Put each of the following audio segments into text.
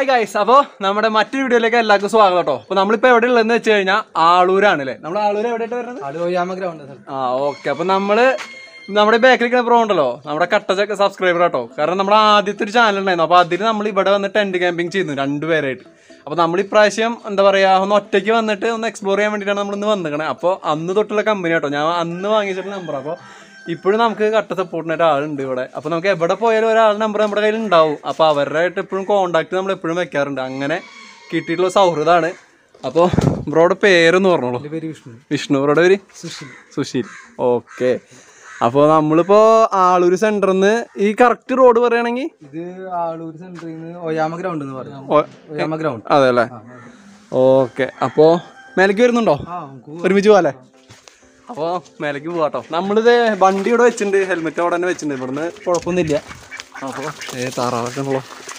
Hi guys അപ്പോൾ നമ്മുടെ മറ്റൊരു വീഡിയോയിലേക്ക് എല്ലാവർക്കും സ്വാഗതം കേട്ടോ അപ്പോൾ നമ്മളിപ്പോൾ എവിടെ ഉള്ളതെന്ന് വെച്ച് കഴിഞ്ഞാൽ ആളൂരാണ് അല്ലേ നമ്മൾ ആളൂർ എവിടെയായിട്ട് വരുന്നത് അത് ഒയ്യാമ ഗ്രൗണ്ട് ആ ഓക്കെ അപ്പോൾ നമ്മള് നമ്മുടെ ബാക്കിൽ നിൽക്കുന്ന പ്രോ ഉണ്ടല്ലോ നമ്മുടെ കട്ടച്ചൊക്കെ സബ്സ്ക്രൈബർ കേട്ടോ കാരണം നമ്മുടെ ആദ്യത്തെ ഒരു ചാനൽ ഉണ്ടായിരുന്നു അപ്പോൾ അതിൽ നമ്മൾ ഇവിടെ വന്ന് ടെന്റ് ക്യാമ്പിംഗ് ചെയ്യുന്നു രണ്ടുപേരായിട്ട് അപ്പോൾ നമ്മൾ ഇപ്രാവശ്യം എന്താ പറയുക ഒന്ന് ഒറ്റയ്ക്ക് വന്നിട്ട് ഒന്ന് എക്സ്പ്ലോർ ചെയ്യാൻ വേണ്ടിയിട്ടാണ് നമ്മൾ ഇന്ന് വന്നിക്കണേ അപ്പോൾ അന്ന് തൊട്ടുള്ള കമ്പനി കേട്ടോ ഞാൻ അന്ന് വാങ്ങിച്ചിട്ടുള്ള നമ്പർ അപ്പോൾ ഇപ്പോഴും നമുക്ക് കട്ട സപ്പോർട്ടിനായിട്ട് ആളുണ്ട് ഇവിടെ അപ്പോൾ നമുക്ക് എവിടെ പോയാലും ഒരാളുടെ നമ്പർ നമ്മുടെ കയ്യിൽ ഉണ്ടാവും അപ്പോൾ അവരുടെ ആയിട്ട് എപ്പോഴും കോൺടാക്ട് നമ്മൾ എപ്പോഴും വെക്കാറുണ്ട് അങ്ങനെ കിട്ടിയിട്ടുള്ള സൗഹൃദമാണ് അപ്പോൾ ബ്രോയുടെ പേരൊന്ന് പറഞ്ഞോളൂ പേര് വിഷ്ണു വിഷ്ണു ബ്രോയുടെ പേര് സുശീൽ സുശീൽ ഓക്കെ അപ്പോൾ നമ്മളിപ്പോ ആളൂർ സെന്ററിൽ നിന്ന് ഈ കറക്റ്റ് റോഡ് പറയുകയാണെങ്കിൽ ഇത് ആളൂർ സെന്ററിൽ നിന്ന് ഒയ്യാമ ഗ്രൗണ്ട് എന്ന് പറയും ഒയ്യാമ ഗ്രൗണ്ട് അതെ അല്ലേ ഓക്കെ അപ്പോൾ മേലേക്ക് വരുന്നുണ്ടോ ആ നമുക്ക് ഒരുമിച്ച് പോകാല്ലേ അപ്പോൾ മേലേക്ക് പോവാട്ടോ നമ്മളിത് വണ്ടി ഇവിടെ വെച്ചിട്ടുണ്ട് ഹെൽമെറ്റ് അവിടെ തന്നെ വെച്ചിട്ടുണ്ട് ഇവിടുന്ന് കുഴപ്പമൊന്നുമില്ല അപ്പോൾ ഏ താറാവൊക്കെ ഉള്ളോ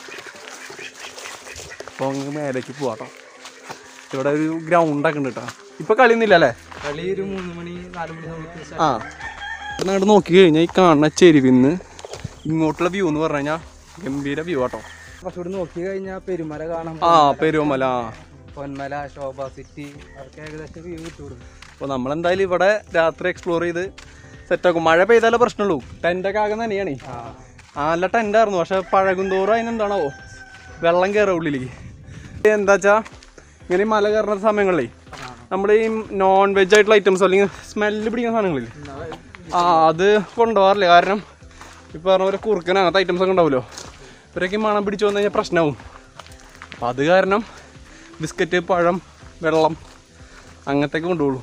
അപ്പോൾ അങ്ങ് മേലേക്ക് പോവാട്ടോ ഇവിടെ ഒരു ഗ്രൗണ്ടൊക്കെ ഉണ്ട് കേട്ടോ ഇപ്പോൾ കളിയൊന്നുമില്ല അല്ലേ കളി ഒരു മൂന്ന് മണി നാല് മണി സമയത്ത് start ആ ഇവിടുന്ന് അങ്ങോട്ട് നോക്കി കഴിഞ്ഞാൽ ഈ കാണുന്ന ചെരുവിന്ന് ഇങ്ങോട്ടുള്ള വ്യൂ എന്ന് പറഞ്ഞു കഴിഞ്ഞാൽ ഗംഭീര വ്യൂ ആട്ടോ കുറച്ചുകൂടി നോക്കി കഴിഞ്ഞാൽ പെരുമല കാണാൻ ആ പെരുവമല ആ പൊന്മല ശോഭ സിറ്റി അതൊക്കെ ഏകദേശം വ്യൂ കിട്ടും അപ്പോൾ നമ്മളെന്തായാലും ഇവിടെ രാത്രി എക്സ്പ്ലോർ ചെയ്ത് സെറ്റാക്കും മഴ പെയ്താലേ പ്രശ്നമുള്ളൂ ടെൻ്റൊക്കെ ആകെ തന്നെയാണേ ആ ആ നല്ല ടെൻ്റായിരുന്നു പക്ഷെ പഴകും തോറും അതിനെന്താണോ വെള്ളം കയറുക ഉള്ളിലേക്ക് എന്താ വെച്ചാൽ ഇങ്ങനെ ഈ മല കയറുന്ന സമയങ്ങളിലേ നമ്മൾ ഈ നോൺ വെജ് ആയിട്ടുള്ള ഐറ്റംസ് അല്ലെങ്കിൽ സ്മെല്ല് പിടിക്കുന്ന സാധനങ്ങളില്ലേ ആ അത് കൊണ്ടുപോകാറില്ല കാരണം ഇപ്പോൾ പറഞ്ഞ പോലെ കുറുക്കൻ അങ്ങനത്തെ ഐറ്റംസ് ഒക്കെ ഉണ്ടാവുമല്ലോ ഇവരൊക്കെ ഈ മണം പിടിച്ചു വന്നു കഴിഞ്ഞാൽ പ്രശ്നമാവും അപ്പോൾ അത് കാരണം ബിസ്ക്കറ്റ് പഴം വെള്ളം അങ്ങനത്തെയൊക്കെ കൊണ്ടുപോകുള്ളൂ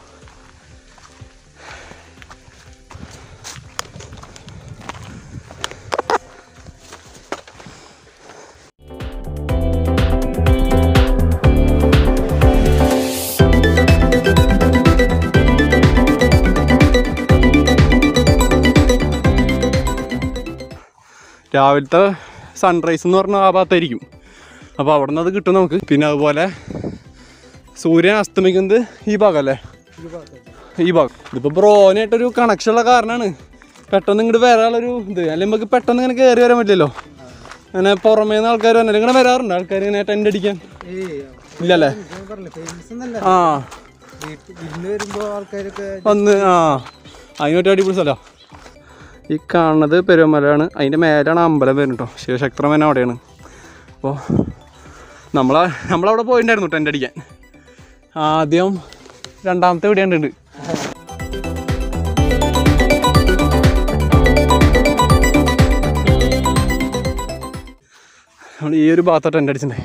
രാവിലത്തെ സൺറൈസ് എന്ന് പറഞ്ഞാൽ ആ ഭാഗത്തായിരിക്കും അപ്പോൾ അവിടെ നിന്ന് അത് കിട്ടും നമുക്ക് പിന്നെ അതുപോലെ സൂര്യൻ അസ്തമിക്കുന്നത് ഈ ഭാഗമല്ലേ ഈ ഭാഗം ഇതിപ്പോൾ ബ്രോനായിട്ടൊരു കണക്ഷൻ ഉള്ള കാരണമാണ് പെട്ടെന്ന് ഇങ്ങോട്ട് വരാനുള്ളൊരു ഇത് അല്ലെങ്കിൽ നമുക്ക് പെട്ടെന്ന് ഇങ്ങനെ കയറി വരാൻ പറ്റില്ലല്ലോ അങ്ങനെ പുറമേ നിന്ന് ആൾക്കാർ വന്നില്ല ഇങ്ങനെ വരാറുണ്ട് ആൾക്കാർ ഇങ്ങനെ ടെൻ്റ് അടിക്കാൻ ഏയ് ഇല്ലല്ലേ ഞാൻ പറഞ്ഞില്ലേ ഫേമസ് എന്നല്ല ആ വീട്ടിൽ വിരുന്ന് വരുമ്പോൾ ആൾക്കാരൊക്കെ വന്ന് ആ അതിനൊരു അടിപൊളി സ്ഥലമാണ് ഈ കാണുന്നത് പെരുമലയാണ് അതിൻ്റെ മേലാണ് അമ്പലം വരുന്നത് കേട്ടോ ശിവശക്തമേന അവിടെയാണ് അപ്പോൾ നമ്മൾ നമ്മളവിടെ പോയിട്ടുണ്ടായിരുന്നു ടെൻ്റ് അടിക്കാൻ ആദ്യം രണ്ടാമത്തെ ഇവിടെ ഉണ്ട് നമ്മൾ ഈ ഒരു ഭാഗത്ത് ടെൻ്റ് അടിച്ചിട്ടുണ്ടായി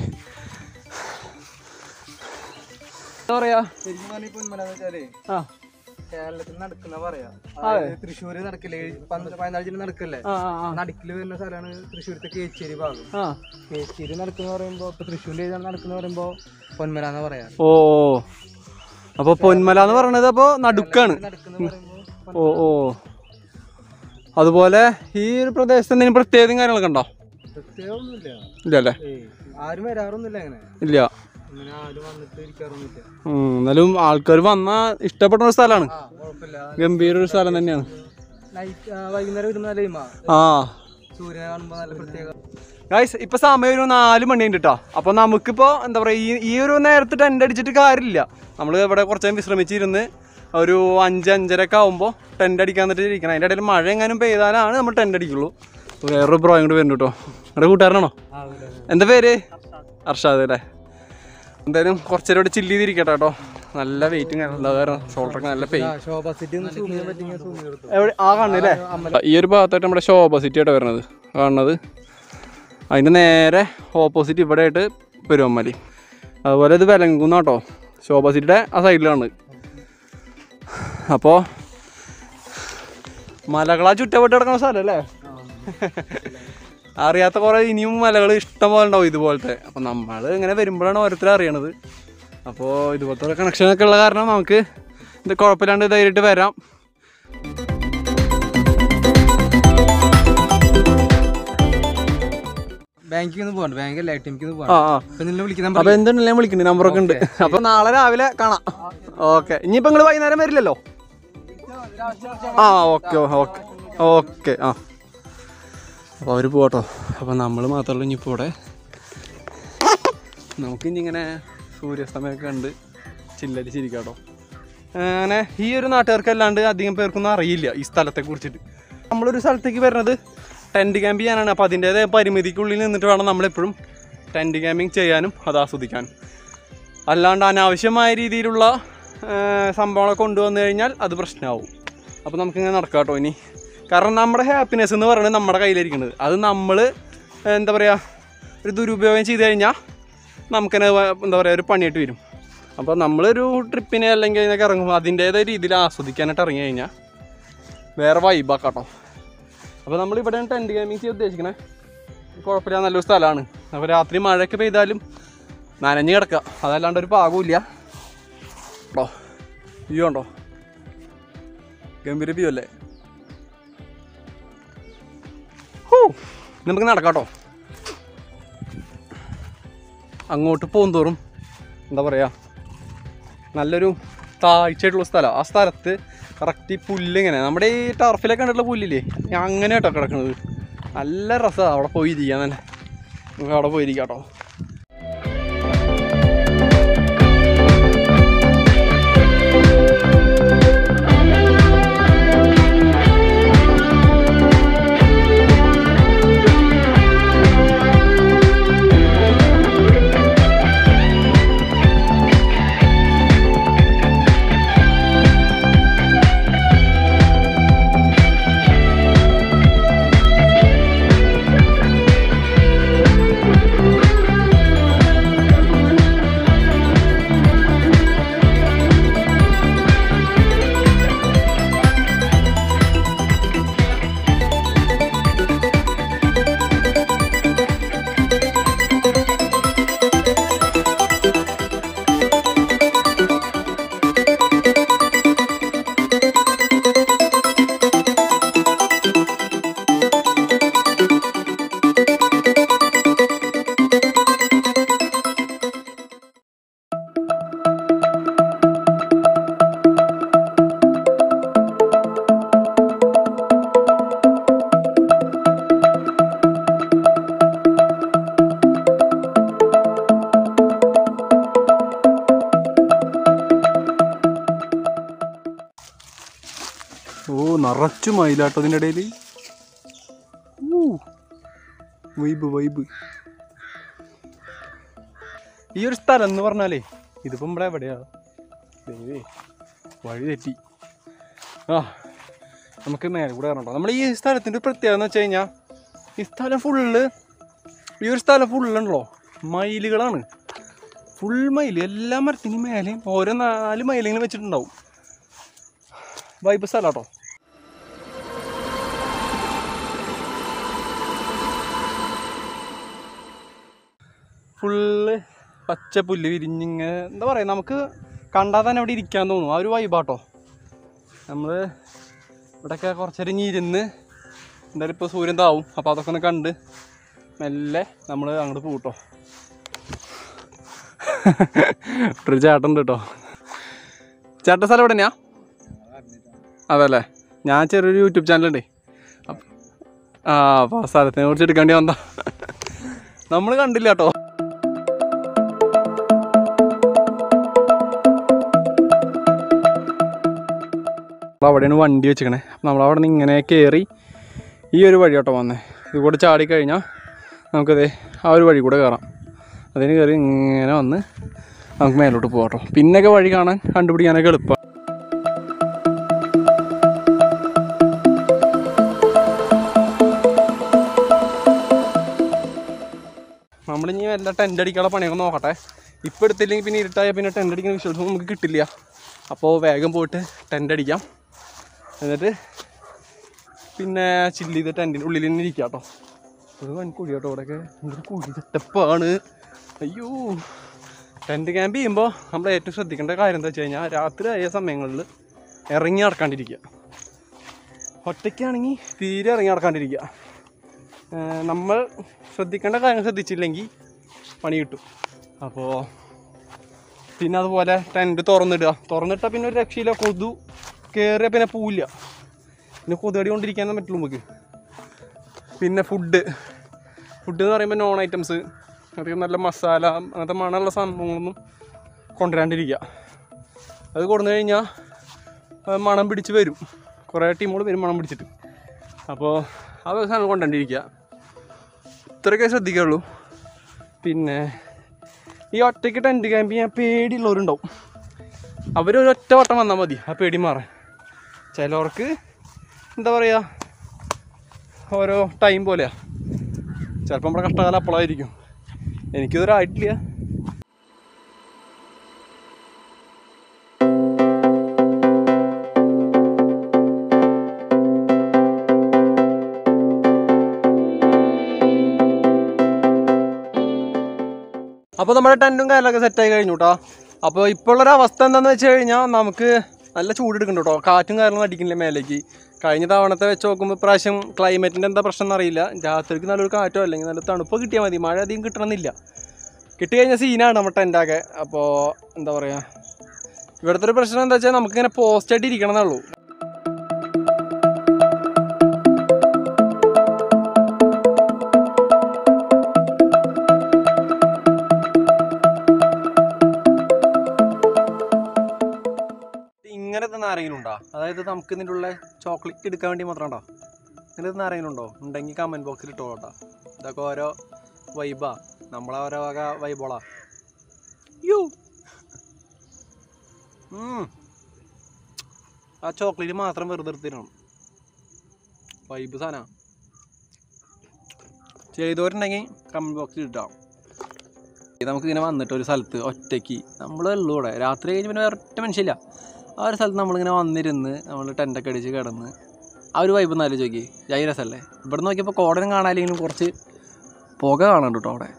എന്താ പറയാ ശരിക്കും പറഞ്ഞാൽ പൊന്മല എന്ന് വെച്ചാലേ ആ കേരളത്തിൽ നടക്കുന്ന പറയാ അതായത് തൃശ്ശൂര് നടക്കില്ലേ പന്ത്രണ്ട് പതിനാല് ജില്ല നടക്കല്ലേ ആ ആ ആ നടുക്കില് വരുന്ന സ്ഥലമാണ് തൃശ്ശൂരത്തെ കേച്ചേരി ഭാഗം ആ കേച്ചേരി നടക്കുന്ന പറയുമ്പോ ഇപ്പൊ തൃശ്ശൂരിൽ ഏതാണ് നടക്കുന്ന പറയുമ്പോ പൊന്മല എന്ന് പറയാ ഓ അപ്പൊ പൊന്മല എന്ന് പറയണത് അപ്പൊ നടുക്കാണ് നടക്കുന്ന പറയുമ്പോ ഓ ഓ അതുപോലെ ഈ ഒരു പ്രദേശത്ത് എന്തെങ്കിലും പ്രത്യേകതയും കാര്യങ്ങളൊക്കെ ഉണ്ടോ പ്രത്യേകമൊന്നുമില്ല ഇല്ല അല്ലേ ഏയ് ആരും വരാറൊന്നുമില്ല അങ്ങനെ ഇല്ല അങ്ങനെ ആരും വന്നിട്ട് ഇരിക്കാറൊന്നുമില്ല ഉം, എന്നാലും ആൾക്കാർ വന്ന ഇഷ്ടപ്പെട്ട ഒരു സ്ഥലമാണ് ആ കുഴപ്പമില്ല ഗംഭീര ഒരു സ്ഥലം തന്നെയാണ് നൈറ്റ് വൈകുന്നേരം വരുന്ന നല്ല ഇമാ ആ സൂര്യനെ കാണുമ്പോ നല്ല പ്രത്യേക ഗൈസ് ഇപ്പൊ സമയം ഒരു നാല് മണി ഉണ്ട് കേട്ടോ അപ്പൊ നമുക്കിപ്പോ എന്താ പറയാ ഈ ഈ ഒരു നേരത്ത് ടെന്റ് അടിച്ചിട്ട് കാര്യമില്ല നമ്മൾ ഇവിടെ കുറച്ച് നേരം വിശ്രമിച്ചിരുന്ന് ഒരു അഞ്ച് അഞ്ചര ഒക്കെ ആകുമ്പോൾ ടെന്റ് അടിക്കാൻ എന്നിട്ട് ഇരിക്കണം അതിൻ്റെ ഇടയിൽ മഴ എങ്ങാനും പെയ്താലാണ് നമ്മൾ ടെന്റ് അടിക്കുള്ളൂ അപ്പൊ വേറൊരു ബ്രോ ഇങ്ങോട്ട് വരുന്നുണ്ട് കേട്ടോ നമ്മുടെ കൂട്ടുകാരനാണോ എന്താ പേര് അർഷാദ് അല്ലേ എന്തായാലും കുറച്ച് നേരം ഇവിടെ ചില്ല് ചെയ്തിരിക്കട്ടെ കേട്ടോ നല്ല വെയിറ്റും എന്താ കാരണം ഷോൾഡറൊക്കെ നല്ല പെയിൻ ശോഭ സിറ്റി ഒന്ന് സൂം ചെയ്യാൻ പറ്റിയ സൂം ചെയ്തെടുത്തു എവിടെ ആ കാണുന്നില്ലേ ഈ ഒരു ഭാഗത്തായിട്ട് നമ്മുടെ ശോഭ സിറ്റി ആയിട്ട് വരുന്നത് കാണുന്നത് അതിൻ്റെ നേരെ ഓപ്പോസിറ്റ് ഇവിടെ ആയിട്ട് പെരുവമ്മലി അതുപോലെ ഇത് വിലങ്കുന്ന കേട്ടോ ശോഭ സിറ്റിയുടെ ആ സൈഡിലാണ് അപ്പോൾ മലകളാ ചുറ്റപ്പെട്ട് കിടക്കുന്ന സ്ഥലം അല്ലേ അറിയാത്ത കുറേ ഇനിയും മലകൾ ഇഷ്ടം പോലെ ഉണ്ടാവും ഇതുപോലത്തെ അപ്പോൾ നമ്മൾ ഇങ്ങനെ വരുമ്പോഴാണ് ഓരോരുത്തരും അറിയണത് അപ്പോൾ ഇതുപോലത്തെ കണക്ഷനൊക്കെ ഉള്ള കാരണം നമുക്ക് ഇത് കുഴപ്പമില്ലാണ്ട് ധൈര്യമായിട്ട് വരാം ബാങ്കിൽ നിന്ന് പോകണ്ട ബാങ്ക് അല്ല ടിമിക്ക് ആ പോകണം ആ ഇപ്പൊ നിന്നെ വിളിക്കുന്ന അപ്പൊ എന്തുണ്ടല്ലേ ഞാൻ വിളിക്കുന്നുണ്ട് നമ്പറൊക്കെ ഉണ്ട് അപ്പൊ നാളെ രാവിലെ കാണാം ഓക്കെ ഇനിയിപ്പോ നിങ്ങള് വൈകുന്നേരം വരില്ലല്ലോ ആ ഓക്കെ ഓക്കെ ഓക്കെ ആ അപ്പോൾ അവർ പോട്ടോ അപ്പോൾ നമ്മൾ മാത്രമല്ല ഇനിയിപ്പോൾ ഇവിടെ നമുക്കിനി ഇങ്ങനെ സൂര്യാസ്തമയമൊക്കെ കണ്ട് ചില്ലടിച്ചിരിക്കാം കേട്ടോ അങ്ങനെ ഈ ഒരു നാട്ടുകാർക്ക് അല്ലാണ്ട് അധികം പേർക്കൊന്നും അറിയില്ല ഈ സ്ഥലത്തെ കുറിച്ചിട്ട് നമ്മളൊരു സ്ഥലത്തേക്ക് വരുന്നത് ടെൻറ്റ് ക്യാമ്പ് ചെയ്യാനാണ് അപ്പോൾ അതിൻ്റേതായ പരിമിതിക്കുള്ളിൽ നിന്നിട്ട് വേണം നമ്മളെപ്പോഴും ടെൻറ്റ് ക്യാമ്പിങ് ചെയ്യാനും അത് ആസ്വദിക്കാനും അല്ലാണ്ട് അനാവശ്യമായ രീതിയിലുള്ള ആ, സംഭവങ്ങളൊക്കെ കൊണ്ടുവന്നു കഴിഞ്ഞാൽ അത് പ്രശ്നമാവും അപ്പോൾ നമുക്കിങ്ങനെ നടക്കാം കേട്ടോ ഇനി കാരണം നമ്മുടെ ഹാപ്പിനെസ് എന്ന് പറയുന്നത് നമ്മുടെ കയ്യിലിരിക്കുന്നത് അത് നമ്മൾ എന്താ പറയുക ഒരു ദുരുപയോഗം ചെയ്ത് കഴിഞ്ഞാൽ നമുക്കതിനെ വ- എന്താ പറയുക ഒരു പണിയായിട്ട് വരും അപ്പോൾ നമ്മളൊരു ട്രിപ്പിനെ അല്ലെങ്കിൽ അതിനൊക്കെ ഇറങ്ങുമ്പോൾ അതിൻ്റേതായ രീതിയിൽ ആസ്വദിക്കാനായിട്ട് ഇറങ്ങി കഴിഞ്ഞാൽ വേറെ വൈബാക്കാട്ടോ അപ്പോൾ നമ്മളിവിടെ ടെൻറ്റ് ഗെയിമിങ് ചെയ്യാൻ ഉദ്ദേശിക്കണേ കുഴപ്പമില്ല നല്ലൊരു സ്ഥലമാണ് അപ്പോൾ രാത്രി മഴയൊക്കെ പെയ്താലും നനഞ്ഞ് കിടക്കുക അതല്ലാണ്ട് ഒരു പാകമില്ല കേട്ടോ വ്യൂ ഉണ്ടോ ഗംഭീര വ്യൂ അല്ലേ ഹൂ, നമുക്ക് നടക്കാം കേട്ടോ അങ്ങോട്ട് പോകുന്തോറും എന്താ പറയുക നല്ലൊരു താഴ്ചയായിട്ടുള്ള സ്ഥലമാണ് ആ സ്ഥലത്ത് കറക്റ്റ് ഈ പുല്ലിങ്ങനെ നമ്മുടെ ഈ ടർഫിലൊക്കെ കണ്ടിട്ടുള്ള പുല്ലില്ലേ അങ്ങനെ കേട്ടോ കിടക്കുന്നത് നല്ല രസമാണ് അവിടെ പോയി ഇരിക്കാൻ തന്നെ നമുക്ക് അവിടെ പോയിരിക്കാം കേട്ടോ ഓ നിറച്ചു മയിലാട്ടോ അതിൻ്റെ ഇടയിൽ വൈബ് വൈബ് ഈ ഒരു സ്ഥലം എന്ന് പറഞ്ഞാലേ ഇതിപ്പം ഇവിടെ എവിടെയാ ദൈവേ വഴി തെറ്റി ആ നമുക്ക് നേരെ കൂടെ കയറണ്ടോ നമ്മൾ ഈ സ്ഥലത്തിൻ്റെ പ്രത്യേകത എന്ന് വെച്ച് കഴിഞ്ഞാൽ ഈ സ്ഥലം ഫുള്ള് ഈ ഒരു സ്ഥലം ഫുള്ളുണ്ടല്ലോ മയിലുകളാണ് ഫുൾ മയിൽ എല്ലാ മരത്തിനും മേലെയും ഓരോ നാല് മയിലിങ്ങനെ വെച്ചിട്ടുണ്ടാവും വൈബ് സ്ഥലം കേട്ടോ ഫുള്ള് പച്ച പുല്ല് വിരിഞ്ഞിങ്ങനെ എന്താ പറയുക നമുക്ക് കണ്ടാൽ തന്നെ അവിടെ ഇരിക്കാൻ തോന്നും ആ ഒരു വൈബാട്ടോ നമ്മൾ ഇവിടെയൊക്കെ കുറച്ച് നേരം ഇനി ഇരുന്ന് എന്തായാലും ഇപ്പോൾ സൂര്യൻ താവും അപ്പോൾ അതൊക്കെ ഒന്ന് കണ്ട് മെല്ലെ നമ്മൾ അങ്ങോട്ട് പോകട്ടോ ഒരു ചേട്ടൻ ഉണ്ട് കേട്ടോ ചേട്ടൻ സ്ഥലം എവിടെ തന്നെയാ അതല്ലേ ഞാൻ ചെറിയൊരു യൂട്യൂബ് ചാനലുണ്ട് അപ്പ- ആ അപ്പോൾ ആ സ്ഥലത്തിനെ കുറിച്ച് എടുക്കേണ്ടി വന്നാ നമ്മൾ കണ്ടില്ല കേട്ടോ അവിടെയാണ് വണ്ടി വെച്ചിക്കണേ അപ്പം നമ്മളവിടെ നിന്ന് ഇങ്ങനെ കയറി ഈ ഒരു വഴി കേട്ടോ വന്നേ ഇത് കൂടെ ചാടിക്കഴിഞ്ഞാൽ നമുക്കതേ ആ ഒരു വഴി കൂടെ കയറാം അതിന് കയറി ഇങ്ങനെ വന്ന് നമുക്ക് മേലോട്ട് പോകാം കേട്ടോ പിന്നൊക്കെ വഴി കാണാൻ കണ്ടുപിടിക്കാനൊക്കെ എളുപ്പമാണ് നമ്മളിനി വല്ല ടെൻ്റ് അടിക്കാനുള്ള പണിയൊക്കെ നോക്കട്ടെ ഇപ്പോൾ എടുത്തില്ലെങ്കിൽ പിന്നെ ഇരുട്ടായ പിന്നെ ടെൻ്റ് അടിക്കുന്ന വിഷ്വൽസ് നമുക്ക് കിട്ടില്ല അപ്പോൾ വേഗം പോയിട്ട് ടെൻ്റ് അടിക്കാം എന്നിട്ട് പിന്നെ ചില്ല് ചെയ്ത് ടെൻറ്റിൻ്റെ ഉള്ളിൽ തന്നെ ഇരിക്കാം കേട്ടോ ഒരു വൻ കുഴി കേട്ടോ ഇവിടെയൊക്കെ എന്തൊരു കുഴി സെറ്റപ്പാണ് അയ്യോ ടെൻറ്റ് ക്യാമ്പ് ചെയ്യുമ്പോൾ നമ്മൾ ഏറ്റവും ശ്രദ്ധിക്കേണ്ട കാര്യം എന്താ വെച്ച് കഴിഞ്ഞാൽ രാത്രി ആയ സമയങ്ങളിൽ ഇറങ്ങി നടക്കാണ്ടിരിക്കുക ഒറ്റയ്ക്കാണെങ്കിൽ തീരെ ഇറങ്ങി നടക്കാണ്ടിരിക്കുക ഏർ നമ്മൾ ശ്രദ്ധിക്കേണ്ട കാര്യം ശ്രദ്ധിച്ചില്ലെങ്കിൽ പണി കിട്ടും അപ്പോൾ പിന്നെ അതുപോലെ ടെൻറ്റ് തുറന്നിടുക തുറന്നിട്ടാൽ പിന്നെ ഒരു രക്ഷയില്ല കൊതു കയറിയാൽ പിന്നെ പോവില്ല പിന്നെ കൊതുകടി കൊണ്ടിരിക്കാനേ പറ്റുള്ളൂ നമുക്ക് പിന്നെ ഫുഡ് ഫുഡ് എന്ന് പറയുമ്പോൾ നോൺ ഐറ്റംസ് അധികം നല്ല മസാല അങ്ങനത്തെ മണമുള്ള സംഭവങ്ങളൊന്നും കൊണ്ടുവരാണ്ടിരിക്കുക അത് കൊടുന്നു കഴിഞ്ഞാൽ അത് മണം പിടിച്ച് വരും കുറേ ടീമുകൾ വരും മണം പിടിച്ചിട്ട് അപ്പോൾ ആ ഒരു സാധനം കൊണ്ടുവരാണ്ടിരിക്കുക ഇത്രയൊക്കെ ശ്രദ്ധിക്കുള്ളൂ പിന്നെ ഈ ഒറ്റയ്ക്ക് ടെൻറ്റ് ക്യാമ്പ് ചെയ്യാൻ പേടിയുള്ളവരുണ്ടാവും അവരൊരു ഒറ്റ വട്ടം വന്നാൽ മതി ആ പേടി മാറാൻ ചിലവർക്ക് എന്താ പറയുക ഓരോ ടൈം പോലെയാ ചിലപ്പോൾ നമ്മുടെ കഷ്ടകാലം അപ്പോഴായിരിക്കും എനിക്കിതൊരായിട്ടില്ല അപ്പോൾ നമ്മുടെ ടെൻറ്റും കാര്യങ്ങളൊക്കെ സെറ്റായി കഴിഞ്ഞു കേട്ടോ അപ്പോൾ ഇപ്പോൾ ഉള്ളൊരു അവസ്ഥ എന്താണെന്ന് വെച്ച് കഴിഞ്ഞാൽ നമുക്ക് നല്ല ചൂട് എടുക്കുന്നുണ്ട് കേട്ടോ കാറ്റും കാര്യങ്ങളും അടിക്കുന്നില്ല മേലേക്ക് കഴിഞ്ഞ തവണത്തെ വെച്ച് നോക്കുമ്പോൾ ഇപ്രാവശ്യം ക്ലൈമറ്റിൻ്റെ എന്താ പ്രശ്നം എന്നറിയില്ല രാത്രിക്ക് നല്ലൊരു കാറ്റോ അല്ലെങ്കിൽ നല്ല തണുപ്പ് കിട്ടിയാൽ മതി മഴ അധികം കിട്ടണമെന്നില്ല കിട്ടി കഴിഞ്ഞ സീനാണ് നമ്മുടെ ടെൻറ്റാകെ അപ്പോൾ എന്താ പറയുക ഇവിടുത്തെ ഒരു പ്രശ്നം എന്താ വെച്ചാൽ നമുക്കിങ്ങനെ പോസ്റ്റായിട്ട് ഇരിക്കണം എന്നുള്ളൂ ഇങ്ങനെ തന്നെ ആരെങ്കിലും ഉണ്ടോ അതായത് നമുക്ക് ഇതിൻ്റെ ഉള്ള ചോക്ലേറ്റ് എടുക്കാൻ വേണ്ടി മാത്രം ഉണ്ടോ ഇങ്ങനെ തന്നെ ആരെങ്കിലും ഉണ്ടോ ഉണ്ടെങ്കിൽ കമൻറ്റ് ബോക്സിൽ ഇട്ടോ കേട്ടോ ഇതൊക്കെ ഓരോ വൈബാ നമ്മളെ ഓരോ വക വൈബോളാ യു ഉം. ആ ചോക്ലേറ്റ് മാത്രം വെറുതെ എടുത്തിരണം വൈബ് സാധന ചെയ്തവരുണ്ടെങ്കിൽ കമൻറ്റ് ബോക്സിൽ ഇട്ടാം നമുക്കിങ്ങനെ വന്നിട്ട് ഒരു സ്ഥലത്ത് ഒറ്റയ്ക്ക് നമ്മളേ ഉള്ളൂ ഇവിടെ രാത്രി കഴിഞ്ഞ് പിന്നെ വേറെ ഒറ്റ മനുഷ്യമില്ല ആ ഒരു സ്ഥലത്ത് നമ്മളിങ്ങനെ വന്നിരുന്ന് നമ്മൾ ടെൻ്റൊക്കെ അടിച്ച് കിടന്ന് ആ ഒരു വൈബ് എന്നാലും ചോദിക്കി ജൈ രസമല്ലേ ഇവിടെ നോക്കിയപ്പോൾ കോടനും കാണാനില്ലെങ്കിലും കുറച്ച് പുക കാണുന്നുണ്ട് കേട്ടോ അവിടെ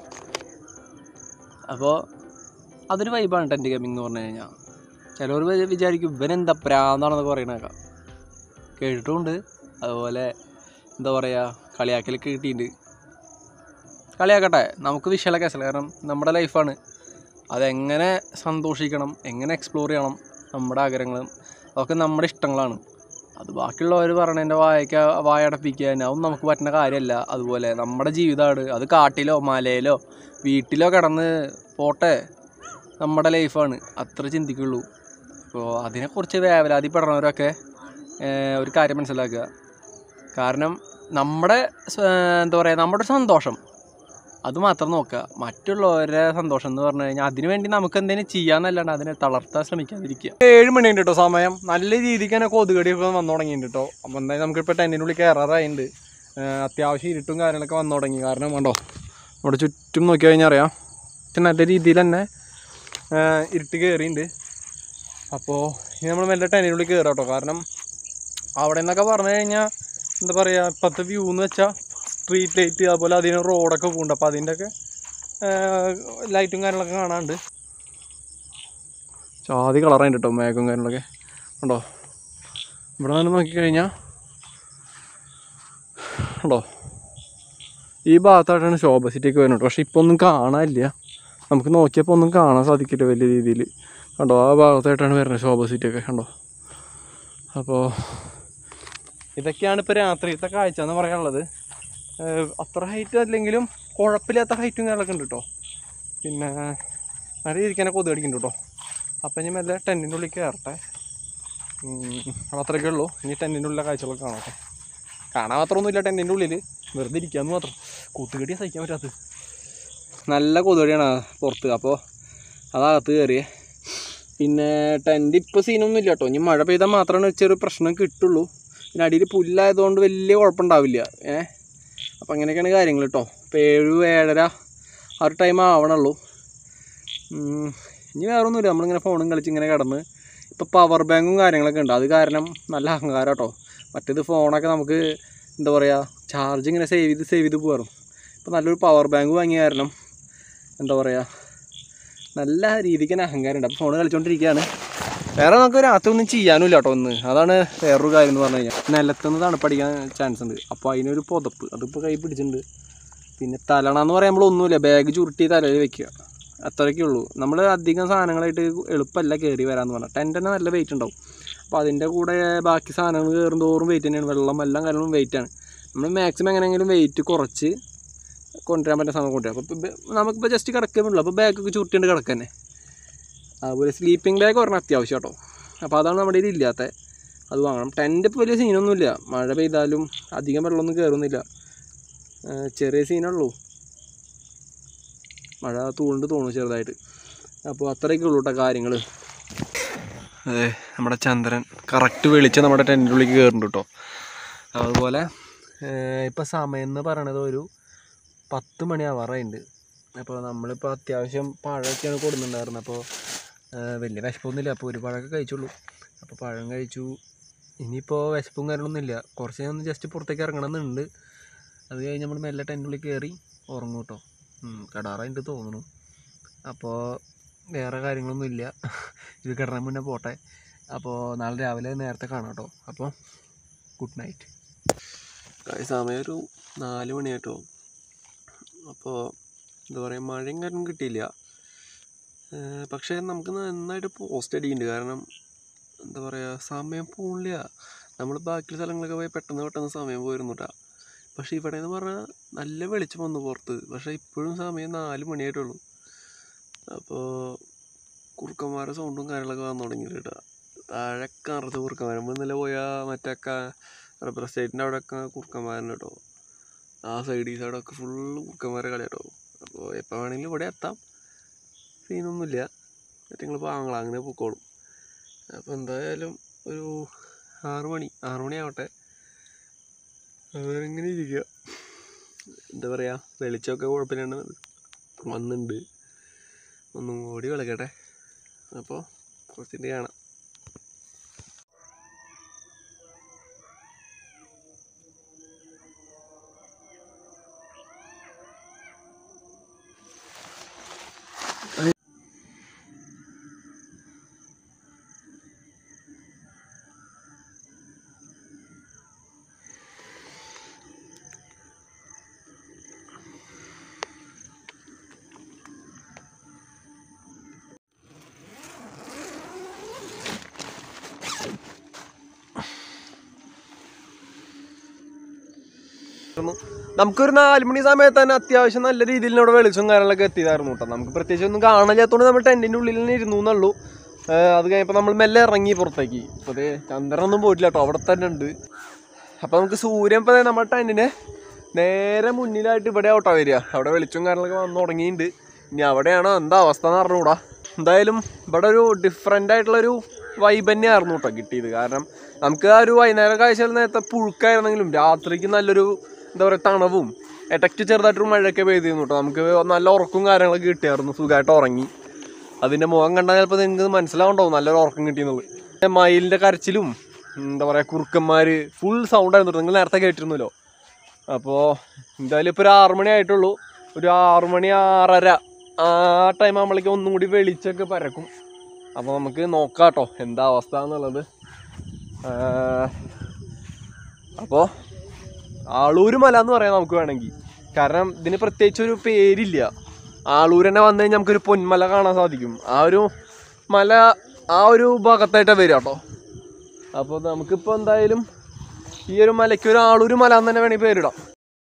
അപ്പോൾ അതൊരു വൈബാണ് ടെൻറ്റ് ക്യാമ്പിംഗ് എന്ന് പറഞ്ഞു കഴിഞ്ഞാൽ ചിലവർ വിചാരിക്കും ഇവനെന്താ പ്രാന്താണെന്നൊക്കെ പറയണേക്കാം കേട്ടിട്ടുമുണ്ട് അതുപോലെ എന്താ പറയുക കളിയാക്കലൊക്കെ കിട്ടിയിട്ടുണ്ട് കളിയാക്കട്ടെ നമുക്ക് വിഷയമൊക്കെ അസല കാരണം നമ്മുടെ ലൈഫാണ് അതെങ്ങനെ സന്തോഷിക്കണം എങ്ങനെ എക്സ്പ്ലോർ ചെയ്യണം നമ്മുടെ ആഗ്രഹങ്ങളും അതൊക്കെ നമ്മുടെ ഇഷ്ടങ്ങളാണ് അത് ബാക്കിയുള്ളവർ പറയണതിൻ്റെ വായക്ക വായടപ്പിക്കുക അതൊന്നും നമുക്ക് പറ്റുന്ന കാര്യമല്ല അതുപോലെ നമ്മുടെ ജീവിതമാണ് അത് കാട്ടിലോ മലയിലോ വീട്ടിലോ കിടന്ന് പോട്ടെ നമ്മുടെ ലൈഫാണ് അത്ര ചിന്തിക്കുള്ളൂ അപ്പോൾ അതിനെക്കുറിച്ച് വേവലാതിപ്പെടുന്നവരൊക്കെ ഏഹ്, ഒരു കാര്യം മനസ്സിലാക്കുക കാരണം നമ്മുടെ സ്വ- എന്താ പറയുക നമ്മുടെ ഒരു സന്തോഷം അത് മാത്രം നോക്കുക മറ്റുള്ളവരുടെ സന്തോഷം എന്ന് പറഞ്ഞു കഴിഞ്ഞാൽ അതിനു വേണ്ടി നമുക്ക് എന്തെങ്കിലും ചെയ്യാന്നല്ലാണ്ട് അതിനെ തളർത്താൻ ശ്രമിക്കാതിരിക്കുക ഏഴ് മണിയുണ്ട് കേട്ടോ സമയം നല്ല രീതിക്ക് തന്നെ കൊതുകടിയൊക്കെ വന്നു തുടങ്ങിയിട്ടുണ്ട് കേട്ടോ അപ്പോൾ എന്തായാലും നമുക്കിപ്പോൾ ടെൻറ്റിനുള്ളിൽ കയറാറായിട്ടുണ്ട് ഏഹ് അത്യാവശ്യം ഇരുട്ടും കാര്യങ്ങളൊക്കെ വന്നു തുടങ്ങി കാരണം കണ്ടോ നമ്മുടെ ചുറ്റും നോക്കി കഴിഞ്ഞാൽ അറിയാം പക്ഷെ നല്ല രീതിയിൽ തന്നെ ഏഹ് ഇരുട്ട് കയറിയിട്ടുണ്ട് അപ്പോൾ ഇനി നമ്മൾ മെല്ലെ ടെൻറ്റിനുള്ളിൽ കയറാം കേട്ടോ കാരണം അവിടെ നിന്നൊക്കെ പറഞ്ഞു കഴിഞ്ഞാൽ എന്താ പറയുക ഇപ്പോഴത്തെ വ്യൂ എന്ന് വെച്ചാൽ സ്ട്രീറ്റ് ലൈറ്റ് അതുപോലെ അതിന് റോഡൊക്കെ പോകുന്നുണ്ട് അപ്പോൾ അതിൻ്റെയൊക്കെ ലൈറ്റും കാര്യങ്ങളൊക്കെ കാണാനുണ്ട് ചാതി കളറായിട്ട് കേട്ടോ മേഘവും കാര്യങ്ങളൊക്കെ ഉണ്ടോ ഇവിടെ നിന്ന് നോക്കിക്കഴിഞ്ഞാൽ ഉണ്ടോ ഈ ഭാഗത്തായിട്ടാണ് ശോഭ സിറ്റിയൊക്കെ വരുന്നത് പക്ഷെ ഇപ്പോൾ ഒന്നും കാണാനില്ല നമുക്ക് നോക്കിയപ്പോൾ ഒന്നും കാണാൻ സാധിക്കില്ല വലിയ രീതിയിൽ കണ്ടോ ആ ഭാഗത്തായിട്ടാണ് വരുന്നത് ശോഭ സിറ്റിയൊക്കെ കണ്ടോ അപ്പോൾ ഇതൊക്കെയാണ് ഇപ്പോൾ രാത്രിയത്തെ കാഴ്ച എന്ന് പറയാനുള്ളത് ഏഹ് അത്ര ഹൈറ്റ് അല്ലെങ്കിലും കുഴപ്പമില്ലാത്ത ഹൈറ്റും കാര്യങ്ങളൊക്കെ ഉണ്ട് കേട്ടോ പിന്നെ നല്ല രീതിക്ക് തന്നെ കൊതു കടിക്കുന്നുണ്ട് കേട്ടോ അപ്പം ഇനി മെല്ലെ ടെൻറ്റിൻ്റെ ഉള്ളിൽ കയറട്ടെ അത് അത്രയൊക്കെ ഉള്ളൂ ഇനി ടെൻറ്റിൻ്റെ ഉള്ളിലെ കാഴ്ചകളൊക്കെ കാണട്ടെ കാണാൻ മാത്രമൊന്നുമില്ല ടെൻറ്റിൻ്റെ ഉള്ളിൽ വെറുതെ ഇരിക്കാന്ന് മാത്രം കൊത്തുകടിയാണ് സഹിക്കാൻ പറ്റാത്തത് നല്ല കൊതുകടിയാണ് പുറത്ത് അപ്പോൾ അതകത്ത് കയറിയേ പിന്നെ ടെൻറ്റ് ഇപ്പോൾ സീനൊന്നും ഇല്ല കേട്ടോ ഇനി മഴ പെയ്താൽ മാത്രമാണ് ചെറിയ പ്രശ്നം കിട്ടുള്ളൂ പിന്നെ അടിയിൽ പുല്ലായതുകൊണ്ട് വലിയ കുഴപ്പമുണ്ടാവില്ല ഏ അപ്പം അങ്ങനെയൊക്കെയാണ് കാര്യങ്ങൾ കേട്ടോ ഇപ്പോൾ ഏഴ് ഏഴര ആ ഒരു ടൈം ആവണുള്ളൂ ഉം, ഇനി വേറെ ഒന്നുമില്ല നമ്മളിങ്ങനെ ഫോണും കളിച്ച് ഇങ്ങനെ കിടന്ന് ഇപ്പോൾ പവർ ബാങ്കും കാര്യങ്ങളൊക്കെ ഉണ്ട് അത് കാരണം നല്ല അഹങ്കാരം കേട്ടോ മറ്റേത് ഫോണൊക്കെ നമുക്ക് എന്താ പറയുക ചാർജ് ഇങ്ങനെ സേവ് ചെയ്ത് സേവ് ചെയ്ത് പോകാറും ഇപ്പോൾ നല്ലൊരു പവർ ബാങ്ക് വാങ്ങിയ കാരണം എന്താ പറയുക നല്ല രീതിക്ക് തന്നെ അഹങ്കാരം ഉണ്ട് അപ്പോൾ ഫോൺ കളിച്ചുകൊണ്ടിരിക്കുകയാണ് വേറെ നമുക്ക് രാത്രി ഒന്നും ചെയ്യാനുമില്ല കേട്ടോ ഒന്ന് അതാണ് വേറൊരു കാര്യം എന്ന് പറഞ്ഞു കഴിഞ്ഞാൽ നിലത്തുനിന്ന് തണുപ്പടിക്കാൻ ചാൻസ് ഉണ്ട് അപ്പോൾ അതിനൊരു പുതപ്പ് അതിപ്പോൾ കൈ പിടിച്ചിട്ടുണ്ട് പിന്നെ തലണ എന്ന് പറയുമ്പോൾ ഒന്നുമില്ല ബാഗ് ചുരുട്ടി തലയിൽ വെക്കുക അത്രയൊക്കെ ഉള്ളൂ നമ്മൾ അധികം സാധനങ്ങളായിട്ട് എളുപ്പമല്ല കയറി വരാമെന്ന് പറഞ്ഞാൽ ടെൻ്റ് തന്നെ നല്ല വെയിറ്റ് ഉണ്ടാവും അപ്പോൾ അതിൻ്റെ കൂടെ ബാക്കി സാധനങ്ങൾ കയറും തോറും വെയിറ്റ് തന്നെയാണ് വെള്ളം എല്ലാം കാര്യങ്ങളും വെയിറ്റാണ് നമ്മൾ മാക്സിമം എങ്ങനെയെങ്കിലും വെയിറ്റ് കുറച്ച് കൊണ്ടുവരാൻ പറ്റുന്ന സാധനം കൊണ്ടുവരാം അപ്പോൾ നമുക്കിപ്പോൾ ജസ്റ്റ് കിടക്കേ ഉള്ളൂ അപ്പോൾ ബാഗൊക്കെ ചുരുട്ടിയുണ്ട് കിടക്കന്നെ അതുപോലെ സ്ലീപ്പിംഗ് ബാഗ് ഒരെണ്ണം അത്യാവശ്യം കേട്ടോ അപ്പോൾ അതാണ് നമ്മുടെ കയ്യിൽ ഇല്ലാത്ത അത് വാങ്ങണം ടെൻ്റ് ഇപ്പോൾ വലിയ സീനൊന്നുമില്ല മഴ പെയ്താലും അധികം വെള്ളമൊന്നും കയറുന്നില്ല ഏഹ് ചെറിയ സീനുള്ളൂ മഴ തൂണ്ട് തോന്നുന്നു ചെറുതായിട്ട് അപ്പോൾ അത്രയൊക്കെ ഉള്ളൂ കേട്ടോ കാര്യങ്ങൾ അതെ നമ്മുടെ ചന്ദ്രൻ കറക്റ്റ് വെളിച്ചം നമ്മുടെ ടെൻറ്റിൻ്റെ ഉള്ളിൽ കയറുന്നുണ്ട് കേട്ടോ അതുപോലെ ഇപ്പോൾ സമയം എന്ന് പറയണത് ഒരു പത്ത് മണി ആവാറായിട്ടുണ്ട് അപ്പോൾ നമ്മളിപ്പോൾ അത്യാവശ്യം പഴമൊക്കെയാണ് കൊടുക്കുന്നുണ്ടായിരുന്നത് അപ്പോൾ വലിയ വിശപ്പൊന്നുമില്ല അപ്പോൾ ഒരു പഴമൊക്കെ കഴിച്ചുള്ളൂ അപ്പോൾ പഴം കഴിച്ചു ഇനിയിപ്പോൾ വിശപ്പും കാര്യങ്ങളൊന്നുമില്ല കുറച്ച് നേരം ഒന്ന് ജസ്റ്റ് പുറത്തേക്ക് ഇറങ്ങണമെന്നുണ്ട് അത് കഴിഞ്ഞ് നമ്മൾ മെല്ലെ ടെൻറ്റുള്ളിൽ കയറി ഉറങ്ങും കേട്ടോ കടാറായിട്ട് തോന്നുന്നു അപ്പോൾ വേറെ കാര്യങ്ങളൊന്നും ഇല്ല ഇത് കിടന്ന മുന്നേ പോട്ടെ അപ്പോൾ നാളെ രാവിലെ നേരത്തെ കാണാം കേട്ടോ അപ്പോൾ ഗുഡ് നൈറ്റ് സമയം ഒരു നാല് മണിയായിട്ടോ അപ്പോൾ എന്താ പറയുക മഴയും കാര്യം കിട്ടിയില്ല ഏഹ് പക്ഷേ നമുക്ക് നന്നായിട്ട് പോസ്റ്റ് അടിക്കുന്നുണ്ട് കാരണം എന്താ പറയുക സമയം പോണില്ല നമ്മൾ ബാക്കി സ്ഥലങ്ങളൊക്കെ പോയി പെട്ടെന്ന് പെട്ടെന്ന് സമയം പോയിരുന്നു കേട്ടോ പക്ഷേ ഇവിടെ എന്ന് പറഞ്ഞാൽ നല്ല വെളിച്ചം വന്നു പുറത്ത് പക്ഷേ ഇപ്പോഴും സമയം നാല് മണിയായിട്ടുള്ളൂ അപ്പോൾ കുറുക്കന്മാരുടെ സൗണ്ടും കാര്യങ്ങളൊക്കെ വന്നു തുടങ്ങിയിട്ട് കേട്ടോ താഴെ കറുത്ത കുറുക്കന്മാർ നമ്മൾ ഇന്നലെ പോയ മറ്റേ റബ്ബർ സ്റ്റേറ്റിൻ്റെ അവിടെയൊക്കെ കുറുക്കന്മാരുണ്ട് കേട്ടോ ആ സൈഡ് ഈ സൈഡൊക്കെ ഫുള്ള് കുറുക്കന്മാരെ കളി കേട്ടോ അപ്പോൾ എപ്പോൾ വേണമെങ്കിലും ഇവിടെ എത്താം സീനൊന്നുമില്ല മറ്റേ നിങ്ങൾ പാങ്ങള അങ്ങനെ പൊക്കോളും അപ്പോൾ എന്തായാലും ഒരു ആറ് മണി ആറ് മണി ആവട്ടെ അവരിങ്ങനെ ഇരിക്കുക എന്താ പറയുക വെളിച്ചമൊക്കെ കുഴപ്പമില്ലാണ്ട് വന്നിട്ടുണ്ട് ഒന്നും കൂടി വിളക്കട്ടെ അപ്പോൾ കുറച്ചിട്ട് കാണാം നമുക്കൊരു നാല് മണി സമയത്ത് തന്നെ അത്യാവശ്യം നല്ല രീതിയിൽ ഇവിടെ വെളിച്ചവും കാര്യങ്ങളൊക്കെ എത്തിയതായിരുന്നു കേട്ടോ നമുക്ക് പ്രത്യേകിച്ച് ഒന്നും കാണാനില്ലാത്തതുകൊണ്ട് നമ്മൾ ടെൻറ്റിൻ്റെ ഉള്ളിൽ തന്നെ ഇരുന്നു എന്നുള്ളൂ ഏഹ് അത് കഴിഞ്ഞപ്പോൾ നമ്മൾ മെല്ലെ ഇറങ്ങി പുറത്തേക്ക് ഇപ്പോൾ അതേ ചന്ദ്രനൊന്നും പോയിട്ടില്ല കേട്ടോ അവിടെ തന്നെ ഉണ്ട് അപ്പോൾ നമുക്ക് സൂര്യൻ ഇപ്പോൾ നമ്മുടെ ടെൻറ്റിന് നേരെ മുന്നിലായിട്ട് ഇവിടെ ആവട്ടോ വരിക അവിടെ വെളിച്ചവും കാര്യങ്ങളൊക്കെ വന്നു തുടങ്ങിയിട്ടുണ്ട് ഇനി അവിടെയാണോ എന്താ അവസ്ഥ എന്ന് പറഞ്ഞുകൂടാ എന്തായാലും ഇവിടെ ഒരു ഡിഫറെൻ്റ് ആയിട്ടുള്ളൊരു വൈബ് തന്നെയായിരുന്നു കേട്ടോ കിട്ടിയത് കാരണം നമുക്ക് ആ ഒരു വൈകുന്നേരം കാഴ്ചകൾ നേരത്തെ പുഴുക്കായിരുന്നെങ്കിലും രാത്രിക്ക് നല്ലൊരു എന്താ പറയുക തണവും ഇടയ്ക്ക് ചെറുതായിട്ടൊരു മഴയൊക്കെ പെയ്തിരുന്നു കേട്ടോ നമുക്ക് നല്ല ഉറക്കവും കാര്യങ്ങളൊക്കെ കിട്ടിയായിരുന്നു സുഖമായിട്ട് ഉറങ്ങി അതിൻ്റെ മുഖം കണ്ടാൽ ചിലപ്പോൾ നിങ്ങൾക്ക് മനസ്സിലാവുണ്ടാവും നല്ലൊരു ഉറക്കം കിട്ടിയെന്നുള്ളത് മയിലിൻ്റെ കരച്ചിലും എന്താ പറയുക കുറുക്കന്മാർ ഫുൾ സൗണ്ട് ആയിരുന്നു നിങ്ങൾ നേരത്തെ കേട്ടിരുന്നല്ലോ അപ്പോൾ എന്തായാലും ഇപ്പോൾ ഒരു ആറ് മണി ആയിട്ടുള്ളൂ ഒരു ആറ് മണി ആറര ആ ടൈം ആകുമ്പോഴേക്കും ഒന്നും കൂടി വെളിച്ചൊക്കെ പരക്കും അപ്പോൾ നമുക്ക് നോക്കാം കേട്ടോ എന്താ അവസ്ഥ എന്നുള്ളത് അപ്പോൾ ആളൂര് മല എന്ന് പറയാം നമുക്ക് വേണമെങ്കിൽ കാരണം ഇതിന് പ്രത്യേകിച്ച് ഒരു പേരില്ല ആളൂർ തന്നെ വന്നു കഴിഞ്ഞാൽ നമുക്കൊരു പൊന്മല കാണാൻ സാധിക്കും ആ ഒരു മല ആ ഒരു ഭാഗത്തായിട്ടാണ് വരിക കേട്ടോ അപ്പോൾ നമുക്കിപ്പോൾ എന്തായാലും ഈ ഒരു മലയ്ക്ക് ഒരു ആളൂര് മല എന്ന് തന്നെ വേണമെങ്കിൽ പേരിടാം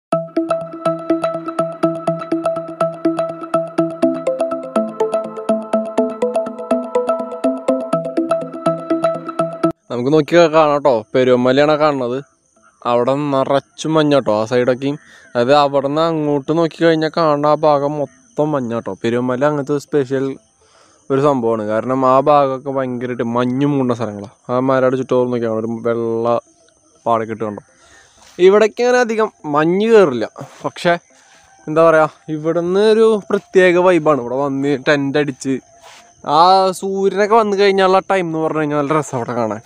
നമുക്ക് നോക്കി കാണാം കേട്ടോ പെരുമലയാണ് കാണുന്നത് അവിടെ നിറച്ചും മഞ്ഞ കേട്ടോ ആ സൈഡൊക്കെയും അതായത് അവിടെ നിന്ന് അങ്ങോട്ട് നോക്കി കഴിഞ്ഞാൽ കാണുന്ന ആ ഭാഗം മൊത്തം മഞ്ഞ കേട്ടോ പെരുമല അങ്ങനത്തെ സ്പെഷ്യൽ ഒരു സംഭവമാണ് കാരണം ആ ഭാഗമൊക്കെ ഭയങ്കരമായിട്ട് മഞ്ഞും മൂണ്ട സ്ഥലങ്ങളാണ് ആ മരയുടെ ചുറ്റോറ് നോക്കിയാണ് ഒരു വെള്ള പാടൊക്കെ ഇട്ട് കണ്ടോ ഇവിടേക്ക് അങ്ങനെ അധികം മഞ്ഞ് കയറില്ല പക്ഷേ എന്താ പറയുക ഇവിടുന്ന് ഒരു പ്രത്യേക വൈബാണ് ഇവിടെ വന്ന് ടെൻ്റ് അടിച്ച് ആ സൂര്യനൊക്കെ വന്നു കഴിഞ്ഞാലുള്ള ടൈം എന്ന് പറഞ്ഞു കഴിഞ്ഞാൽ നല്ല രസം അവിടെ കാണാൻ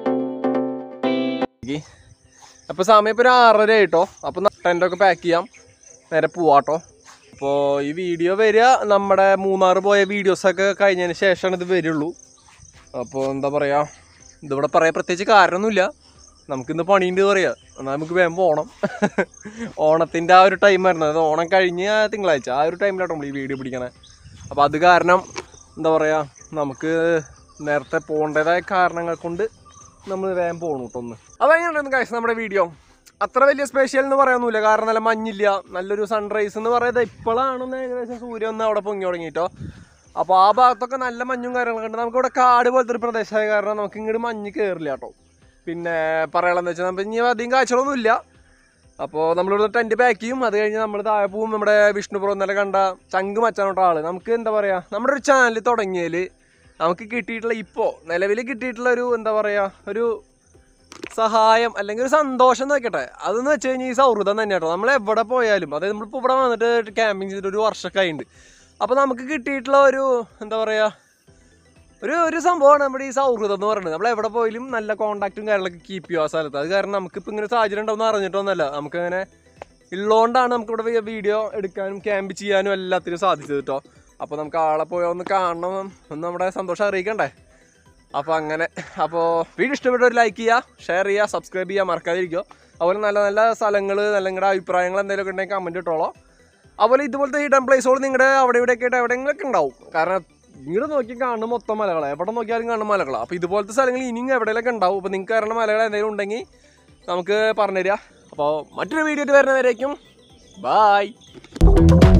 അപ്പോൾ സമയം ഇപ്പോൾ ഒരു ആറര ആയിട്ടോ അപ്പോൾ ടെൻ്റൊക്കെ പാക്ക് ചെയ്യാം നേരെ പോവാട്ടോ അപ്പോൾ ഈ വീഡിയോ വരിക നമ്മുടെ മൂന്നാർ പോയ വീഡിയോസൊക്കെ കഴിഞ്ഞതിന് ശേഷമാണ് ഇത് വരുള്ളൂ അപ്പോൾ എന്താ പറയുക ഇതിവിടെ പറയാൻ പ്രത്യേകിച്ച് കാരണമൊന്നുമില്ല നമുക്കിന്ന് പണിയുണ്ട് പറയാം എന്നാൽ നമുക്ക് വേഗം പോകണം ഓണത്തിൻ്റെ ആ ഒരു ടൈം വരുന്നത് അത് ഓണം കഴിഞ്ഞ് ആ തിങ്കളാഴ്ച ആ ഒരു ടൈമിലാട്ടോ നമ്മൾ ഈ വീഡിയോ പിടിക്കണേ അപ്പോൾ അത് കാരണം എന്താ പറയുക നമുക്ക് നേരത്തെ പോകേണ്ടതായ കാരണങ്ങൾ കൊണ്ട് നമ്മൾ വേഗം പോകണം കേട്ടോ ഒന്ന് അപ്പോൾ എങ്ങനെയുണ്ടായിരുന്നു കാശ് നമ്മുടെ വീഡിയോ അത്ര വലിയ സ്പെഷ്യൽ എന്ന് പറയാനൊന്നുമില്ല കാരണം നല്ല മഞ്ഞില്ല നല്ലൊരു സൺറൈസ് എന്ന് പറയുന്നത് ഇപ്പോഴാണെന്ന് ഏകദേശം സൂര്യൻ ഒന്ന് അവിടെ പൊങ്ങി തുടങ്ങിയിട്ടോ അപ്പോൾ ആ ഭാഗത്തൊക്കെ നല്ല മഞ്ഞും കാര്യങ്ങളൊക്കെ ഉണ്ട് നമുക്കിവിടെ കാട് പോലത്തെ ഒരു പ്രദേശമായ കാരണം നമുക്ക് ഇങ്ങോട്ട് മഞ്ഞ് കയറില്ല കേട്ടോ പിന്നെ പറയാനുള്ളതെന്ന് വെച്ചാൽ നമുക്ക് ഇനി അധികം കാഴ്ചകളൊന്നും ഇല്ല അപ്പോൾ നമ്മളിവിടെ ടെൻറ്റ് പാക്ക് ചെയ്യും അത് കഴിഞ്ഞ് നമ്മൾ താഴെ പോവും നമ്മുടെ വിഷ്ണുപുരം ഇന്നലെ കണ്ട ചങ്ക് മച്ചാനോട്ട ആള് നമുക്ക് എന്താ പറയുക നമ്മുടെ ഒരു ചാനൽ തുടങ്ങിയതിൽ നമുക്ക് കിട്ടിയിട്ടുള്ള ഇപ്പോൾ നിലവിൽ കിട്ടിയിട്ടുള്ള ഒരു എന്താ പറയുക ഒരു സഹായം അല്ലെങ്കിൽ ഒരു സന്തോഷം എന്ന് വെക്കട്ടെ അതെന്ന് വെച്ച് കഴിഞ്ഞാൽ ഈ സൗഹൃദം തന്നെ കേട്ടോ നമ്മൾ എവിടെ പോയാലും അതായത് നമ്മളിപ്പോൾ ഇവിടെ വന്നിട്ട് ക്യാമ്പിങ് ചെയ്തിട്ട് ഒരു വർഷമൊക്കെ ആയിട്ടുണ്ട് അപ്പോൾ നമുക്ക് കിട്ടിയിട്ടുള്ള ഒരു എന്താ പറയുക ഒരു ഒരു സംഭവമാണ് നമ്മുടെ ഈ സൗഹൃദം എന്ന് പറയുന്നത് നമ്മൾ എവിടെ പോയാലും നല്ല കോൺടാക്റ്റും കാര്യങ്ങളൊക്കെ കീപ്പ് ചെയ്യും ആ സ്ഥലത്ത് അത് കാരണം നമുക്കിപ്പോൾ ഇങ്ങനെ ഒരു സാഹചര്യം ഉണ്ടാവുമെന്ന് അറിഞ്ഞിട്ടൊന്നുമല്ല നമുക്കങ്ങനെ ഉള്ളതുകൊണ്ടാണ് നമുക്കിവിടെ വീഡിയോ എടുക്കാനും ക്യാമ്പ് ചെയ്യാനും എല്ലാത്തിനും സാധിച്ചത് കേട്ടോ അപ്പോൾ നമുക്ക് ആളെ പോയി ഒന്ന് കാണണം ഒന്ന് നമ്മുടെ സന്തോഷം അറിയിക്കണ്ടേ അപ്പോൾ അങ്ങനെ അപ്പോൾ വീഡിയോ ഇഷ്ടപ്പെട്ട ഒരു ലൈക്ക് ചെയ്യുക ഷെയർ ചെയ്യുക സബ്സ്ക്രൈബ് ചെയ്യുക മറക്കാതിരിക്കുക അതുപോലെ നല്ല നല്ല സ്ഥലങ്ങൾ നല്ല നിങ്ങളുടെ അഭിപ്രായങ്ങൾ എന്തെങ്കിലുമൊക്കെ ഉണ്ടെങ്കിൽ കമൻറ്റ് ഇട്ടോളോ അതുപോലെ ഇതുപോലത്തെ ഹിഡൻ പ്ലേസുകൾ നിങ്ങളുടെ അവിടെ ഇവിടെയൊക്കെ ആയിട്ട് എവിടെയെങ്കിലൊക്കെ ഉണ്ടാവും കാരണം ഇങ്ങോട്ട് നോക്കി കാണുന്ന മൊത്തം മലകളാണ് എവിടെ നോക്കിയാലും കാണുന്ന മലകളാണ് അപ്പോൾ ഇതുപോലത്തെ സ്ഥലങ്ങൾ ഇനിയും എവിടെയെങ്കിലൊക്കെ ഉണ്ടാവും അപ്പോൾ നിങ്ങൾക്ക് കാരണം മലകൾ എന്തെങ്കിലും ഉണ്ടെങ്കിൽ നമുക്ക് പറഞ്ഞുതരിക അപ്പോൾ മറ്റൊരു വീഡിയോ വരുന്നവരേക്കും ബായ്